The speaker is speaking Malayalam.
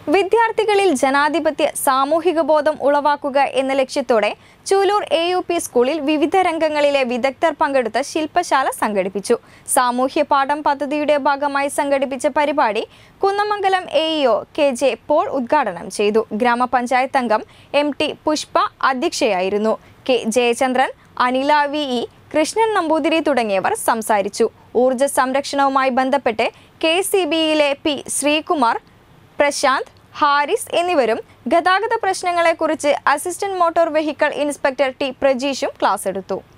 വിദ്യാർത്ഥികളിൽ ജനാധിപത്യ സാമൂഹിക ബോധം ഉളവാക്കുക എന്ന ലക്ഷ്യത്തോടെ ചൂലൂർ എ യു പി സ്കൂളിൽ വിവിധ രംഗങ്ങളിലെ വിദഗ്ധർ പങ്കെടുത്ത ശില്പശാല സംഘടിപ്പിച്ചു സാമൂഹ്യ പാഠം പദ്ധതിയുടെ ഭാഗമായി സംഘടിപ്പിച്ച പരിപാടി Kunnamangalam A EO K J Paul ഉദ്ഘാടനം ചെയ്തു ഗ്രാമപഞ്ചായത്ത് അംഗം എം ടി പുഷ്പ അധ്യക്ഷയായിരുന്നു K Jayachandran Anila V E Krishnan Namboothiri തുടങ്ങിയവർ സംസാരിച്ചു ഊർജ്ജ സംരക്ഷണവുമായി ബന്ധപ്പെട്ട് കെ സി ബിയിലെ പി ശ്രീകുമാർ പ്രശാന്ത് ഹാരിസ് എന്നിവരും ഗതാഗത പ്രശ്നങ്ങളെക്കുറിച്ച് assistant motor vehicle inspector T പ്രജീഷും ക്ലാസ് എടുത്തു